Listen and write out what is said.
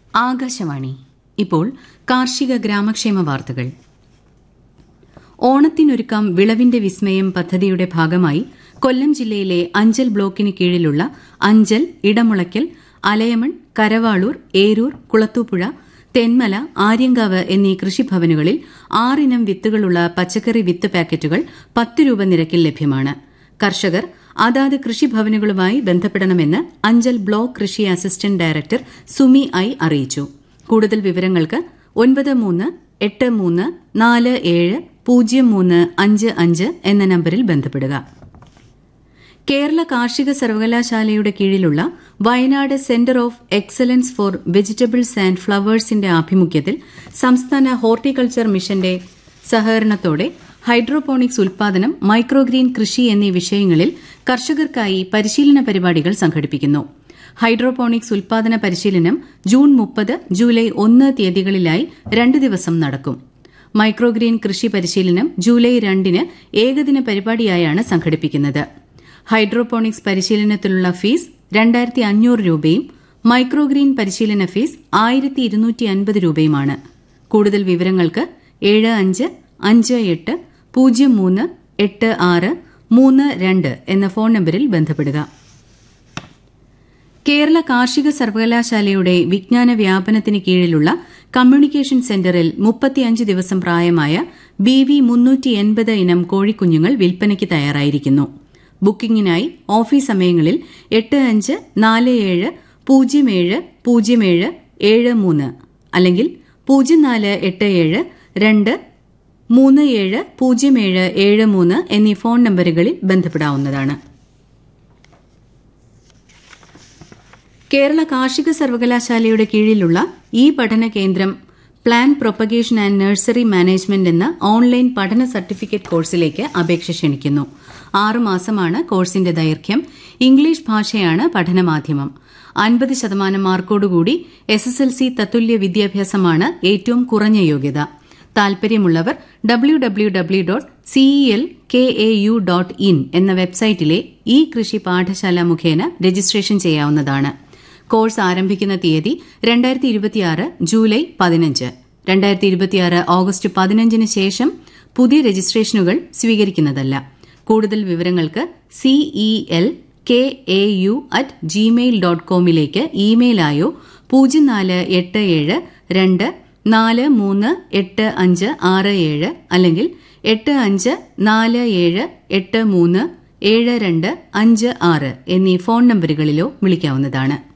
ആകാശവാണി ഇപ്പോൾ കാർഷിക ഗ്രാമക്ഷേമ വാർത്തകൾ ഓണത്തിനൊരുക്കാം വിളവിന്റെ വിസ്മയം പദ്ധതിയുടെ ഭാഗമായി കൊല്ലം ജില്ലയിലെ അഞ്ചൽ ബ്ലോക്കിന് കീഴിലുള്ള അഞ്ചൽ ഇടമുളയ്ക്കൽ അലയമൺ കരവാളൂർ ഏരൂർ കുളത്തൂപ്പുഴ തെന്മല ആര്യങ്കാവ് എന്നീ കൃഷിഭവനുകളിൽ ആറിനം വിത്തുകളുള്ള പച്ചക്കറി വിത്ത് പാക്കറ്റുകൾ പത്ത് രൂപ നിരക്കിൽ ലഭ്യമാണ് കർഷകർ അതാത് കൃഷിഭവനുകളുമായി ബന്ധപ്പെടണമെന്ന് അഞ്ചൽ ബ്ലോക്ക് കൃഷി അസിസ്റ്റന്റ് ഡയറക്ടർ സുമി ഐ അറിയിച്ചു കൂടുതൽ വിവരങ്ങൾക്ക് ഒൻപത് മൂന്ന് എട്ട് മൂന്ന് നാല് ഏഴ് പൂജ്യം മൂന്ന് അഞ്ച് അഞ്ച് എന്ന നമ്പരിൽ ബന്ധപ്പെടുക കേരള കാർഷിക സർവകലാശാലയുടെ കീഴിലുള്ള Wayanad center of excellence for vegetables and ഫ്ലവേഴ്സിന്റെ ആഭിമുഖ്യത്തിൽ സംസ്ഥാന ഹോർട്ടിക്കൾച്ചർ മിഷന്റെ സഹകരണത്തോടെ ഹൈഡ്രോപോണിക്സ് ഉൽപാദനം മൈക്രോഗ്രീൻ കൃഷി എന്നീ വിഷയങ്ങളിൽ കർഷകർക്കായി പരിശീലന പരിപാടികൾ സംഘടിപ്പിക്കുന്നു ഹൈഡ്രോപോണിക്സ് ഉൽപാദന പരിശീലനം ജൂൺ മുപ്പത് ജൂലൈ ഒന്ന് തീയതികളിലായി രണ്ട് ദിവസം നടക്കും മൈക്രോഗ്രീൻ കൃഷി പരിശീലനം ജൂലൈ രണ്ടിന് ഏകദിന പരിപാടിയായാണ് സംഘടിപ്പിക്കുന്നത് ഹൈഡ്രോപോണിക്സ് പരിശീലനത്തിലുള്ള ഫീസ് രണ്ടായിരത്തി അഞ്ഞൂറ് രൂപയും മൈക്രോഗ്രീൻ പരിശീലന ഫീസ് ആയിരത്തി ഇരുന്നൂറ്റി അൻപത് രൂപയുമാണ് കൂടുതൽ വിവരങ്ങൾക്ക് ഏഴ് അഞ്ച് അഞ്ച് എട്ട് പൂജ്യം മൂന്ന് എട്ട് ആറ് മൂന്ന് രണ്ട് എന്ന ഫോൺ നമ്പരിൽ ബന്ധപ്പെടുക കേരള കാർഷിക സർവകലാശാലയുടെ വിജ്ഞാന വ്യാപനത്തിന് കീഴിലുള്ള കമ്മ്യൂണിക്കേഷൻ സെന്ററിൽ മുപ്പത്തിയഞ്ച് ദിവസം പ്രായമായ ബി വി മുന്നൂറ്റി എൺപത് ഇനം കോഴിക്കുഞ്ഞുങ്ങൾ വിൽപ്പനയ്ക്ക് തയ്യാറായിരിക്കുന്നു ബുക്കിംഗിനായി ഓഫീസ് സമയങ്ങളിൽ എട്ട് അഞ്ച് നാല് ഏഴ് പൂജ്യം ഏഴ് പൂജ്യം ഏഴ് ഏഴ് മൂന്ന് അല്ലെങ്കിൽ പൂജ്യം നാല് എട്ട് ഏഴ് രണ്ട് മൂന്ന് ഏഴ് പൂജ്യം ഏഴ് ഏഴ് മൂന്ന് എന്നീ ഫോൺ നമ്പറുകളിൽ ബന്ധപ്പെടാവുന്നതാണ് കേരള കാർഷിക സർവകലാശാലയുടെ കീഴിലുള്ള ഈ പഠന കേന്ദ്രം plan propagation and nursery management എന്ന ഓൺലൈൻ പഠന സർട്ടിഫിക്കറ്റ് കോഴ്സിലേക്ക് അപേക്ഷ ക്ഷണിക്കുന്നു ആറുമാസമാണ് കോഴ്സിന്റെ ദൈർഘ്യം ഇംഗ്ലീഷ് ഭാഷയാണ് പഠനമാധ്യമം അൻപത് ശതമാനം മാർക്കോടുകൂടി എസ് എസ് എൽ സി തത്തുല്യ വിദ്യാഭ്യാസമാണ് ഏറ്റവും കുറഞ്ഞ യോഗ്യത താൽപര്യമുള്ളവർ W W W dot CEL K A U dot in എന്ന വെബ്സൈറ്റിലെ ഇ കൃഷി പാഠശാല മുഖേന രജിസ്ട്രേഷൻ ചെയ്യാവുന്നതാണ് കോഴ്സ് ആരംഭിക്കുന്ന തീയതി രണ്ടായിരത്തി ഇരുപത്തിയാറ് ജൂലൈ പതിനഞ്ച് രണ്ടായിരത്തി ഇരുപത്തിയാറ് ഓഗസ്റ്റ് പതിനഞ്ചിന് ശേഷം പുതിയ രജിസ്ട്രേഷനുകൾ സ്വീകരിക്കുന്നതല്ല കൂടുതൽ വിവരങ്ങൾക്ക് CEL K A U at Gmail dot കോമിലേക്ക് ഇമെയിലായോ പൂജ്യം നാല് എട്ട് ഏഴ് രണ്ട് നാല് മൂന്ന് എട്ട് അഞ്ച് ആറ് ഏഴ് അല്ലെങ്കിൽ എട്ട് അഞ്ച് നാല് ഏഴ് എട്ട് മൂന്ന് ഏഴ് രണ്ട് അഞ്ച് ആറ് എന്നീ ഫോൺ നമ്പറുകളിലോ വിളിക്കാവുന്നതാണ്